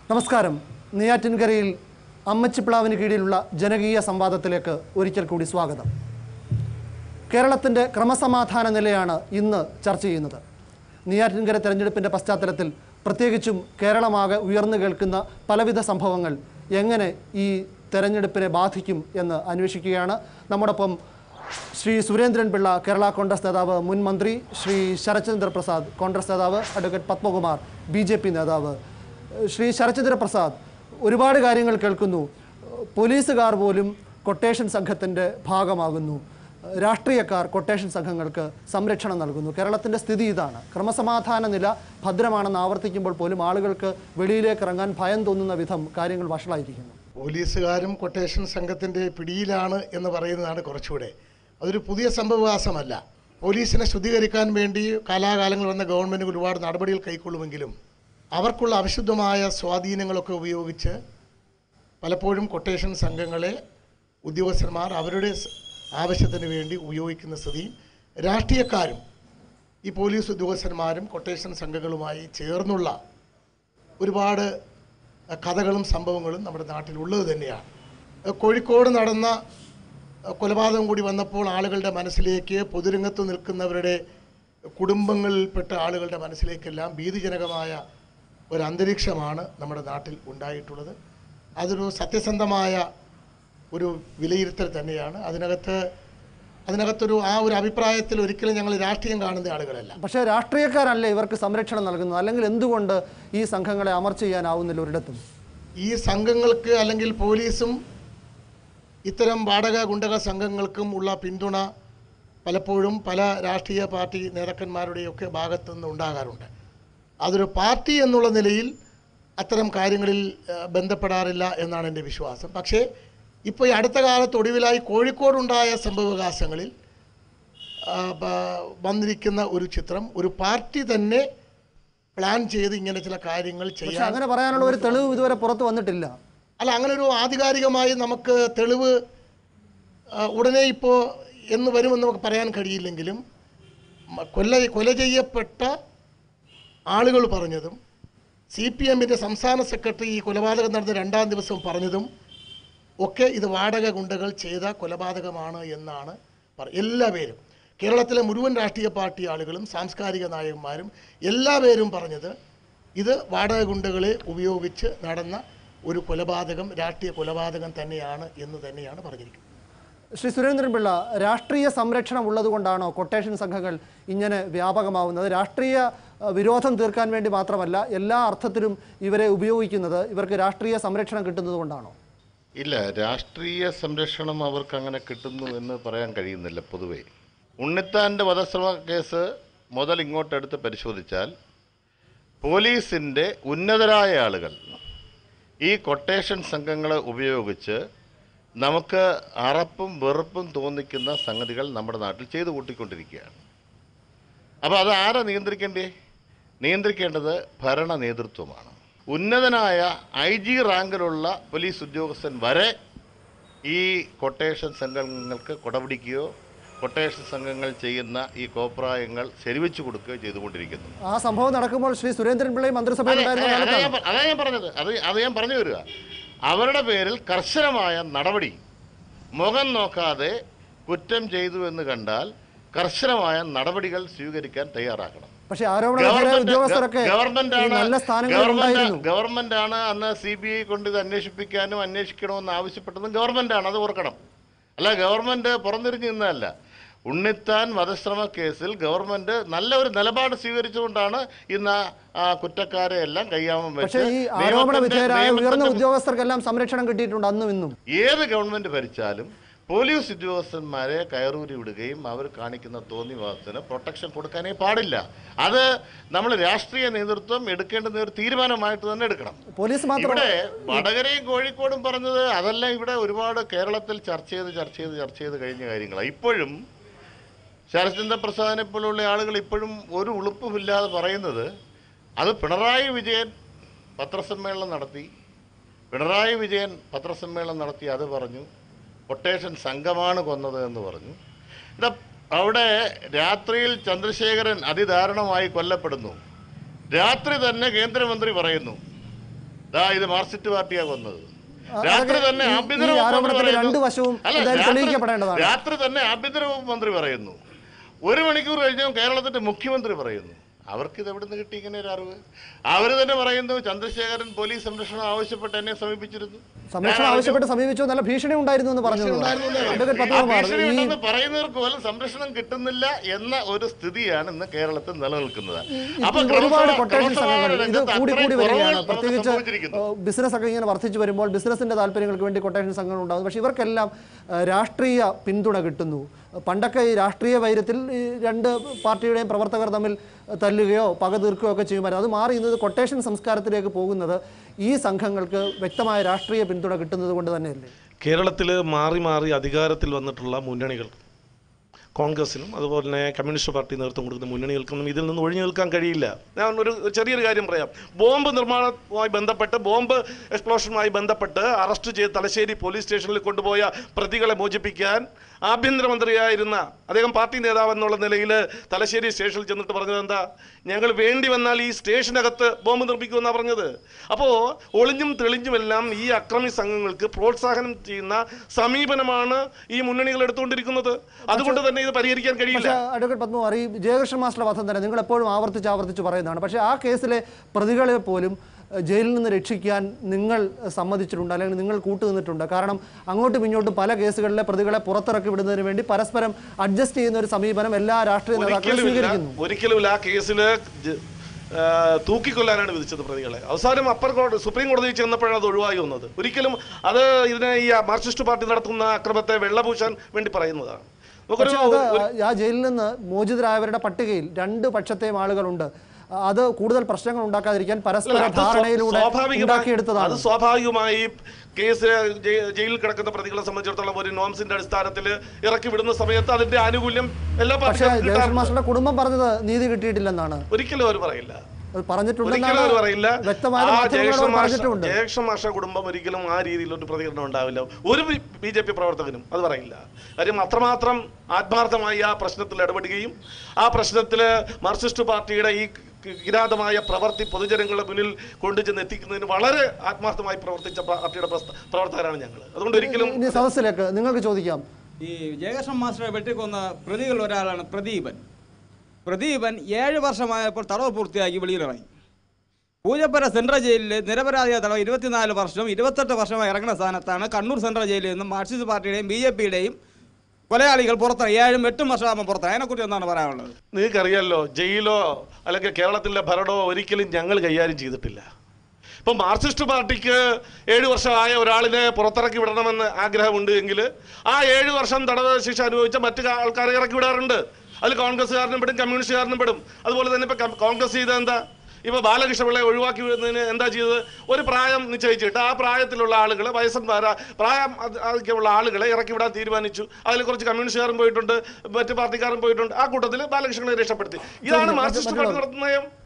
നമസ്കാരം നെയ്യാറ്റിൻകരയിൽ അമ്മച്ചിപ്ലാവിന് കീഴിലുള്ള ജനകീയ സംവാദത്തിലേക്ക് ഒരിക്കൽ കൂടി സ്വാഗതം കേരളത്തിൻ്റെ ക്രമസമാധാന നിലയാണ് ഇന്ന് ചർച്ച ചെയ്യുന്നത് നെയ്യാറ്റിൻകര തെരഞ്ഞെടുപ്പിൻ്റെ പശ്ചാത്തലത്തിൽ പ്രത്യേകിച്ചും കേരളമാകെ ഉയർന്നു കേൾക്കുന്ന പലവിധ സംഭവങ്ങൾ എങ്ങനെ ഈ തെരഞ്ഞെടുപ്പിനെ ബാധിക്കും എന്ന് അന്വേഷിക്കുകയാണ് നമ്മോടൊപ്പം ശ്രീ സുരേന്ദ്രൻ പിള്ള കേരള കോൺഗ്രസ് നേതാവ് മുൻ മന്ത്രി ശ്രീ ശരത്ചന്ദ്ര പ്രസാദ് കോൺഗ്രസ് നേതാവ് advocate Padmakumar B J P നേതാവ് ശ്രീ ശരത്ചന്ദ്ര പ്രസാദ് ഒരുപാട് കാര്യങ്ങൾ കേൾക്കുന്നു പോലീസുകാർ പോലും കൊട്ടേഷൻ സംഘത്തിൻ്റെ ഭാഗമാകുന്നു രാഷ്ട്രീയക്കാർ കൊട്ടേഷൻ സംഘങ്ങൾക്ക് സംരക്ഷണം നൽകുന്നു കേരളത്തിൻ്റെ സ്ഥിതി ഇതാണ് ക്രമസമാധാന നില ഭദ്രമാണെന്ന് ആവർത്തിക്കുമ്പോൾ പോലും ആളുകൾക്ക് വെളിയിലേക്ക് ഇറങ്ങാൻ ഭയം തോന്നുന്ന വിധം കാര്യങ്ങൾ വഷളായിരിക്കുന്നു പോലീസുകാരും കൊട്ടേഷൻ സംഘത്തിൻ്റെ പിടിയിലാണ് എന്ന് പറയുന്നതാണ് കുറച്ചുകൂടെ അതൊരു പുതിയ സംഭവവികാസമല്ല പോലീസിനെ ശുദ്ധീകരിക്കാൻ വേണ്ടി കാലാകാലങ്ങൾ വന്ന ഗവൺമെൻറ് ഒരുപാട് നടപടികൾ കൈക്കൊള്ളുമെങ്കിലും അവർക്കുള്ള അവിശുദ്ധമായ സ്വാധീനങ്ങളൊക്കെ ഉപയോഗിച്ച് പലപ്പോഴും കൊട്ടേഷൻ സംഘങ്ങളെ ഉദ്യോഗസ്ഥന്മാർ അവരുടെ സ് ആവശ്യത്തിന് വേണ്ടി ഉപയോഗിക്കുന്ന സ്ഥിതി രാഷ്ട്രീയക്കാരും ഈ പോലീസ് ഉദ്യോഗസ്ഥന്മാരും കൊട്ടേഷൻ സംഘങ്ങളുമായി ചേർന്നുള്ള ഒരുപാട് അഹ് കഥകളും സംഭവങ്ങളും നമ്മുടെ നാട്ടിലുള്ളത് തന്നെയാണ് അഹ് കോഴിക്കോട് നടന്ന അഹ് കൊലപാതകം കൂടി വന്നപ്പോൾ ആളുകളുടെ മനസ്സിലേക്ക് പൊതുരംഗത്ത് നിൽക്കുന്നവരുടെ കുടുംബങ്ങളിൽപ്പെട്ട ആളുകളുടെ മനസ്സിലേക്കെല്ലാം ഭീതിജനകമായ ഒരു അന്തരീക്ഷമാണ് നമ്മുടെ നാട്ടിൽ ഉണ്ടായിട്ടുള്ളത് അതൊരു സത്യസന്ധമായ ഒരു വിലയിരുത്തൽ തന്നെയാണ് അതിനകത്ത് അതിനകത്തൊരു ആ ഒരു അഭിപ്രായത്തിൽ ഒരിക്കലും ഞങ്ങൾ രാഷ്ട്രീയം കാണുന്ന ആളുകളല്ല പക്ഷേ രാഷ്ട്രീയക്കാരല്ലേ ഇവർക്ക് സംരക്ഷണം നൽകുന്നത് അല്ലെങ്കിൽ എന്തുകൊണ്ട് ഈ സംഘങ്ങളെ അമർച്ച ചെയ്യാനാവുന്നില്ല ഒരിടത്തും ഈ സംഘങ്ങൾക്ക് അല്ലെങ്കിൽ പോലീസും ഇത്തരം വാടക ഗുണ്ടക സംഘങ്ങൾക്കും ഉള്ള പിന്തുണ പലപ്പോഴും പല രാഷ്ട്രീയ പാർട്ടി നേതാക്കന്മാരുടെയൊക്കെ ഭാഗത്തു നിന്ന് ഉണ്ടാകാറുണ്ട് അതൊരു പാർട്ടി എന്നുള്ള നിലയിൽ അത്തരം കാര്യങ്ങളിൽ ആ, ബന്ധപ്പെടാറില്ല എന്നാണ് എൻ്റെ വിശ്വാസം പക്ഷേ ഇപ്പോൾ ഈ അടുത്ത കാലത്ത് ഒടുവിലായി കോഴിക്കോടുണ്ടായ സംഭവവികാസങ്ങളിൽ ആ, ബ- വന്നിരിക്കുന്ന ഒരു ചിത്രം ഒരു പാർട്ടി തന്നെ പ്ലാൻ ചെയ്ത് ഇങ്ങനെ ചില കാര്യങ്ങൾ പക്ഷെ ചെയ്യാൻ അങ്ങനെ പറയാനുള്ള ഒരു തെളിവ് ഇതുവരെ പുറത്തു വന്നിട്ടില്ല അല്ല അങ്ങനെ ഒരു ആധികാരികമായി നമുക്ക് തെളിവ് ആ, ഉടനെ ഇപ്പോൾ എന്ന് വരുമെന്ന് നമുക്ക് പറയാൻ കഴിയില്ലെങ്കിലും മ- കൊല്ല കൊല ചെയ്യപ്പെട്ട ആളുകൾ പറഞ്ഞതും സി പി എമ്മിൻ്റെ സംസ്ഥാന സെക്രട്ടറി ഈ കൊലപാതകം നടന്ന രണ്ടാം ദിവസം പറഞ്ഞതും ഒക്കെ ഇത് വാടക ഗുണ്ടകൾ ചെയ്ത കൊലപാതകമാണ് എന്നാണ് പറ എല്ലാവരും കേരളത്തിലെ മുഴുവൻ രാഷ്ട്രീയ പാർട്ടി ആളുകളും സാംസ്കാരിക നായകന്മാരും എല്ലാവരും പറഞ്ഞത് ഇത് വാടക ഗുണ്ടകളെ ഉപയോഗിച്ച് നടന്ന ഒരു കൊലപാതകം രാഷ്ട്രീയ കൊലപാതകം തന്നെയാണ് എന്ന് തന്നെയാണ് പറഞ്ഞിരിക്കുന്നത് ശ്രീ സുരേന്ദ്രൻ പിള്ള രാഷ്ട്രീയ സംരക്ഷണം ഉള്ളതുകൊണ്ടാണോ കൊട്ടേഷൻ സംഘങ്ങൾ ഇങ്ങനെ വ്യാപകമാവുന്നത് രാഷ്ട്രീയ അഹ്, വിരോധം തീർക്കാൻ വേണ്ടി മാത്രമല്ല എല്ലാ അർത്ഥത്തിലും ഇവരെ ഉപയോഗിക്കുന്നത് ഇവർക്ക് രാഷ്ട്രീയ സംരക്ഷണം കിട്ടുന്നത് കൊണ്ടാണോ ഇല്ല രാഷ്ട്രീയ സംരക്ഷണം അവർക്ക് അങ്ങനെ കിട്ടുന്നു എന്ന് പറയാൻ കഴിയുന്നില്ല പൊതുവേ ഉണ്ണിത്താൻ്റെ വധശ്രമ കേസ് മുതൽ ഇങ്ങോട്ടെടുത്ത് പരിശോധിച്ചാൽ പോലീസിൻ്റെ ഉന്നതരായ ആളുകൾ ഈ കൊട്ടേഷൻ സംഘങ്ങളെ ഉപയോഗിച്ച് നമുക്ക് അറപ്പും വെറുപ്പും തോന്നിക്കുന്ന സംഗതികൾ നമ്മുടെ നാട്ടിൽ ചെയ്തു കൂട്ടിക്കൊണ്ടിരിക്കുകയാണ് അപ്പോൾ അത് ആരാ നിയന്ത്രിക്കേണ്ടേ നിയന്ത്രിക്കേണ്ടത് ഭരണ നേതൃത്വമാണ് ഉന്നതനായ ഐ ജി റാങ്കിലുള്ള പോലീസ് ഉദ്യോഗസ്ഥൻ വരെ ഈ കൊട്ടേഷൻ സംഘങ്ങൾക്ക് കൊടപിടിക്കുകയോ കൊട്ടേഷൻ സംഘങ്ങൾ ചെയ്യുന്ന ഈ കോപ്രായങ്ങൾ ശരിവെച്ചു കൊടുക്കുകയോ ചെയ്തുകൊണ്ടിരിക്കുന്നു ആ സംഭവം നടക്കുമ്പോൾ ശ്രീ സുരേന്ദ്രൻ പിള്ളയും മന്ത്രിസഭയിൽ അതെ, ഉണ്ടായിരുന്ന അതെ, അതാ ഞാൻ കാലത്താണ് പ- അതാ ഞാൻ പറഞ്ഞത് അത് അത് ഞാൻ പറഞ്ഞു വരിക അവരുടെ പേരിൽ കർശനമായ നടപടി മുഖം നോക്കാതെ കുറ്റം ചെയ്തു എന്ന് കണ്ടാൽ കർശനമായ നടപടികൾ സ്വീകരിക്കാൻ തയ്യാറാക്കണം പക്ഷേ ആരോപണ ഉദ്യോഗസ്ഥരൊക്കെ ഗവൺമെന്റ് ഈ ആണ് നല്ല സ്ഥാനങ്ങളിൽ ഉണ്ടായിരുന്നു ഗവൺമെന്റ് ആണ് അന്ന് സി ബി ഐ കൊണ്ട് ഇത് അന്വേഷിപ്പിക്കാനും അന്വേഷിക്കണമെന്ന് ആവശ്യപ്പെട്ടതും ഗവൺമെന്റ് ആണ് അത് ഓർക്കണം അല്ല ഗവൺമെന്റ് പുറംതിരിഞ്ഞു നിന്നതല്ല ഉണ്ണിത്താൻ വധശ്രമ കേസിൽ ഗവൺമെന്റ് നല്ല ഒരു നിലപാട് സ്വീകരിച്ചുകൊണ്ടാണ് ഇന്ന് ആ- ആ കുറ്റക്കാരെ എല്ലാം കയ്യാമം പക്ഷേ വെച്ച് ഈ ആരോപണ നിയമത്തിന്റെ- വിധേയരായ ഉയർന്ന നിയമത്തിന്റെ ഉദ്യോഗസ്ഥർക്കെല്ലാം സംരക്ഷണം കിട്ടിയിട്ടുണ്ട് അന്നും ഇന്നും ഏത് ഗവൺമെന്റ് ഭരിച്ചാലും പോലീസ് ഉദ്യോഗസ്ഥന്മാരെ കയറൂരി വിടുകയും അവർ കാണിക്കുന്ന തോന്നിവാസത്തിന് പ്രൊട്ടക്ഷൻ കൊടുക്കാനേ പാടില്ല അത് നമ്മൾ രാഷ്ട്രീയ നേതൃത്വം എടുക്കേണ്ടുന്ന ഒരു തീരുമാനമായിട്ട് തന്നെ എടുക്കണം പോലീസ് മാത്രം ഇവിടെ വടകരയും കോഴിക്കോടും പറഞ്ഞത് അതെല്ലാം ഇവിടെ ഒരുപാട് കേരളത്തിൽ ചർച്ച ചെയ്ത് ചർച്ച ചെയ്ത് ചർച്ച ചെയ്ത് കഴിഞ്ഞ കാര്യങ്ങളാണ് ഇപ്പോഴും ശരത്ചന്ദ്ര പ്രസാദിനെ പോലുള്ള ആളുകൾ ഇപ്പോഴും ഒരു ഉളുപ്പുമില്ലാതെ പറയുന്നത് അത് പിണറായി വിജയൻ പത്രസമ്മേളനം നടത്തി പിണറായി വിജയൻ പത്രസമ്മേളനം നടത്തി അത് പറഞ്ഞു കൊട്ടേഷൻ സംഘമാണ് കൊന്നത് എന്ന് പറഞ്ഞു ഇതാ അവിടെ രാത്രിയിൽ ചന്ദ്രശേഖരൻ അതിദാരുണമായി കൊല്ലപ്പെടുന്നു രാത്രി തന്നെ കേന്ദ്രമന്ത്രി പറയുന്നു ദാ ഇത് മാർക്സിസ്റ്റ് പാർട്ടിയാ കൊന്നത് ആ, രാത്രി അതൊക്കെ തന്നെ ഈ- ആഭ്യന്തര ഈ വകുപ്പ് ആരോപണത്തിന്റെ പറയുന്നു- രണ്ട് വശവും അല്ല, എന്തായാലും രാത്രി- തെളിയിക്കപ്പെടേണ്ടതാണ്. രാത്രി തന്നെ ആഭ്യന്തര വകുപ്പ് മന്ത്രി പറയുന്നു ഒരു മണിക്കൂർ കഴിഞ്ഞാൽ കേരളത്തിന്റെ മുഖ്യമന്ത്രി പറയുന്നു അവർക്ക് ഇത് എവിടെ നിന്ന് കിട്ടി ഇങ്ങനെ ഒരു അറിവ് അവർ തന്നെ പറയുന്നു ചന്ദ്രശേഖരൻ പോലീസ് സംരക്ഷണം ആവശ്യപ്പെട്ട് എന്നെ സമീപിച്ചിരുന്നു സംരക്ഷണം ഞാൻ ആവശ്യപ്പെട്ട് സമീപിച്ചു നല്ല ഭീഷണി ഉണ്ടായിരുന്നു എന്ന് പറഞ്ഞു അഡ്വക്കേറ്റ് ആ പത്മകുമാർ ഭീഷണി ഈ ഉണ്ടെന്ന് പറയുന്നവർക്ക് പോലും സംരക്ഷണം കിട്ടുന്നില്ല എന്ന ഒരു സ്ഥിതിയാണ് ഇന്ന് കേരളത്തിൽ നിലനിൽക്കുന്നത് അപ്പൊ ഇത് ഒരുപാട് ക്രമസമാ- കൊട്ടേഷൻ ക്രമസമാധാന സംഘങ്ങൾ ഇത് രംഗത്ത് കൂടി അത്രയും കൂടി കുറവുകൾ വരികയാണ് നമുക്ക് പ്രത്യേകിച്ച് സംഭവിച്ചിരിക്കുന്നു. ബിസിനസ് ഒക്കെ ഇങ്ങനെ വർദ്ധിച്ചു വരുമ്പോൾ ബിസിനസിന്റെ താല്പര്യങ്ങൾക്ക് വേണ്ടി കൊട്ടേഷൻ സംഘങ്ങൾ ഉണ്ടാകുന്നു പക്ഷേ ഇവർക്കെല്ലാം ആ, രാഷ്ട്രീയ പിന്തുണ കിട്ടുന്നു പണ്ടൊക്കെ ഈ രാഷ്ട്രീയ വൈരത്തിൽ ഈ രണ്ട് പാർട്ടിയുടെയും പ്രവർത്തകർ തമ്മിൽ തല്ലുകയോ പക തീർക്കുകയോ ഒക്കെ ചെയ്യുമായിരുന്നു അത് മാറി ഇന്നത് കൊട്ടേഷൻ സംസ്കാരത്തിലേക്ക് പോകുന്നത് ഈ സംഘങ്ങൾക്ക് വ്യക്തമായ രാഷ്ട്രീയ പിന്തുണ കിട്ടുന്നത് കൊണ്ട് തന്നെയല്ലേ കേരളത്തിൽ മാറി മാറി അധികാരത്തിൽ വന്നിട്ടുള്ള മുന്നണികൾ കോൺഗ്രസിനും അതുപോലെ തന്നെ കമ്മ്യൂണിസ്റ്റ് പാർട്ടി നേതൃത്വം കൊടുക്കുന്ന മുന്നണികൾക്കൊന്നും ഇതിൽ നിന്ന് ഒഴിഞ്ഞു നിൽക്കാൻ കഴിയില്ല ഞാൻ ഒരു ഒരു ചെറിയൊരു കാര്യം പറയാം ബോംബ് നിർമ്മാണവുമായി ബന്ധപ്പെട്ട് ബോംബ് എക്സ്പ്ലോഷനുമായി ബന്ധപ്പെട്ട് അറസ്റ്റ് ചെയ്ത് തലശ്ശേരി പോലീസ് സ്റ്റേഷനിൽ കൊണ്ടുപോയ പ്രതികളെ മോചിപ്പിക്കാൻ ആഭ്യന്തരമന്ത്രിയായിരുന്ന അദ്ദേഹം പാർട്ടി നേതാവ് എന്നുള്ള നിലയിൽ തലശ്ശേരി സ്റ്റേഷനിൽ ചെന്നിട്ട് പറഞ്ഞത് എന്താ ഞങ്ങൾ വേണ്ടി വന്നാൽ ഈ സ്റ്റേഷനകത്ത് ബോംബ് നിർമ്മിക്കുമെന്നാണ് പറഞ്ഞത് അപ്പോൾ ഒളിഞ്ഞും തെളിഞ്ഞുമെല്ലാം ഈ അക്രമി സംഘങ്ങൾക്ക് പ്രോത്സാഹനം ചെയ്യുന്ന സമീപനമാണ് ഈ മുന്നണികൾ എടുത്തുകൊണ്ടിരിക്കുന്നത് അതുകൊണ്ട് തന്നെ ഇത് പരിഹരിക്കാൻ കഴിയില്ല പക്ഷേ അഡ്വക്കേറ്റ് പത്മകുമാർ ഈ ജയകൃഷ്ണൻ മാസ്റ്റർ വധം തന്നെ നിങ്ങൾ എപ്പോഴും ആവർത്തിച്ച് ആവർത്തിച്ച് പറയുന്നതാണ് പക്ഷേ ആ കേസിലെ പ്രതികളെ പോലും ഏഹ്, ജയിലിൽ നിന്ന് രക്ഷിക്കാൻ നിങ്ങൾ സമ്മതിച്ചിട്ടുണ്ട് അല്ലെങ്കിൽ നിങ്ങൾ കൂട്ടുനിന്നിട്ടുണ്ട് കാരണം അങ്ങോട്ടും ഇങ്ങോട്ടും പല കേസുകളിലെ പ്രതികളെ പുറത്തിറക്കി വിടുന്നതിന് വേണ്ടി പരസ്പരം അഡ്ജസ്റ്റ് ചെയ്യുന്ന ഒരു സമീപനം എല്ലാ രാഷ്ട്രീയ നേതാക്കളും ഒരിക്കലുമില്ല സ്വീകരിക്കുന്നു ഒരിക്കലുമില്ല ആ കേസില് ജ- ആ, തൂക്കിക്കൊല്ലാനാണ് വിധിച്ചത് പ്രതികളെ അവസാനം അപ്പർ കോടതി സുപ്രീം കോടതിയിൽ ചെന്നപ്പോഴാണ് അത് ഒഴിവായി വന്നത് ഒരിക്കലും അത് ഇതിനെ ഈ മാർക്സിസ്റ്റ് പാർട്ടി നടത്തുന്ന അക്രമത്തെ വെള്ളപൂശാൻ വേണ്ടി പറയുന്നതാണ് നമുക്കൊരു പക്ഷേ അത് ആ ജയിലിൽ നിന്ന് മോചിതരായവരുടെ പട്ടികയിൽ രണ്ട് പക്ഷത്തെയും ആളുകളുണ്ട് അത് കൂടുതൽ പ്രശ്നങ്ങൾ ഉണ്ടാക്കാതിരിക്കാൻ പരസ്പര അല്ല, അത് സ്വ- ധാരണയിലൂടെ സ്വാഭാവികമായി- ഉണ്ടാക്കിയെടുത്തതാണ് അത് സ്വാഭാവികമായി കേസ് ജയി- ജയിലിൽ കിടക്കുന്ന പ്രതികളെ സംബന്ധിച്ചിടത്തോളം ഒരു നോംസിന്റെ അടിസ്ഥാനത്തിൽ ഇറക്കി വിടുന്ന സമയത്ത് അതിന്റെ ആനുകൂല്യം എല്ലാ പക്ഷേ പാർട്ടിക്കും ജയകൃഷ്ണൻ കിട്ടാറുണ്ട്. മാസ്റ്ററുടെ കുടുംബം പറഞ്ഞത് നീതി കിട്ടിയിട്ടില്ലെന്നാണ് ഒരിക്കലും അവർ പറയില്ല അത് ഒരിക്കലും പറഞ്ഞിട്ടുണ്ടെന്നാണ് അവർ പറയില്ല വ്യക്തമായ ആ മാധ്യമങ്ങളോട് ജയകൃഷ്ണ മാഷ പറഞ്ഞിട്ടുമുണ്ട് ജയകൃഷ്ണ മാഷ കുടുംബം ഒരിക്കലും ആ രീതിയിൽ ഒരു പ്രതികരണം ഉണ്ടാവില്ല ഒരു ബി ജെ പി പ്രവർത്തകനും അത് പറയില്ല കാര്യം അത്രമാത്രം ആത്മാർത്ഥമായി ആ പ്രശ്നത്തിൽ ഇടപെടുകയും ആ പ്രശ്നത്തിൽ മാർക്സിസ്റ്റ് പാർട്ടിയുടെ ഈ കിരാതമായ പ്രവർത്തി പൊതുജനങ്ങളുടെ മുന്നിൽ കൊണ്ടുചെന്ന് എത്തിക്കുന്നതിന് വളരെ ആത്മാർത്ഥമായി പ്രവർത്തിച്ച പാർട്ടിയുടെ പ്രസ്ത- പ്രവർത്തകരാണ് ഞങ്ങൾ അതുകൊണ്ട് ഒരിക്കലും ഇനി സദസ്സിലേക്ക് നിങ്ങൾക്ക് ചോദിക്കാം ഈ ജയകൃഷ്ണൻ മാസ്റ്ററെ വെട്ടിക്കൊന്ന പ്രതികളിൽ ഒരാളാണ് പ്രദീപൻ പ്രദീപൻ ഏഴ് വർഷമായപ്പോൾ തടവ് പൂർത്തിയാക്കി വെളിയിലിറങ്ങി പൂജപ്പുര സെൻട്രൽ ജയിലിൽ നിരപരാധിയായ തടവ് ഇരുപത്തിനാല് വർഷം ഇരുപത്തെട്ട് വർഷമായി ഇറങ്ങുന്ന സ്ഥാനത്താണ് കണ്ണൂർ സെൻട്രൽ ജയിലിൽ നിന്നും മാർക്സിസ്റ്റ് പാർട്ടിയുടെയും ബി ജെ പിയുടെയും കൊലയാളികൾ പുറത്തിറങ്ങി ഏഴും എട്ടും വർഷമാകുമ്പോൾ പുറത്ത് അതിനെക്കുറിച്ച് എന്താണ് പറയാനുള്ളത് നിങ്ങൾക്കറിയാലോ ജയിലോ അല്ലെങ്കിൽ കേരളത്തിലെ ഭരണമോ ഒരിക്കലും ഞങ്ങൾ കൈകാര്യം ചെയ്തിട്ടില്ല ഇപ്പം മാർക്സിസ്റ്റ് പാർട്ടിക്ക് ഏഴ് വർഷമായ ഒരാളിനെ പുറത്തിറക്കി വിടണമെന്ന് ആഗ്രഹമുണ്ട് എങ്കിൽ ആ ഏഴ് വർഷം തടവ് ശിക്ഷ അനുഭവിച്ച മറ്റു ആൾക്കാരെ ഇറക്കി വിടാറുണ്ട് അതിൽ കോൺഗ്രസ്സുകാരനും പെടും കമ്മ്യൂണിസ്റ്റുകാരനും പെടും അതുപോലെ തന്നെ ഇപ്പം കോൺഗ്രസ് ചെയ്ത എന്താ ഇപ്പോൾ ബാലകൃഷ്ണപിള്ളയെ ഒഴിവാക്കി വിടുന്നതിന് എന്താ ചെയ്തത് ഒരു പ്രായം നിശ്ചയിച്ചിട്ട് ആ പ്രായത്തിലുള്ള ആളുകളെ വയസ്സന്മാര പ്രായം അത് അതൊക്കെയുള്ള ആളുകളെ ഇറക്കി വിടാൻ തീരുമാനിച്ചു അതിൽ കുറച്ച് കമ്മ്യൂണിസ്റ്റുകാരും പോയിട്ടുണ്ട് മറ്റ് പാർട്ടിക്കാരും പോയിട്ടുണ്ട് ആ കൂട്ടത്തിൽ ബാലകൃഷ്ണനെ രക്ഷപ്പെടുത്തി ഇതാണ് മാർക്സിസ്റ്റ് പാർട്ടി നടത്തുന്ന നയം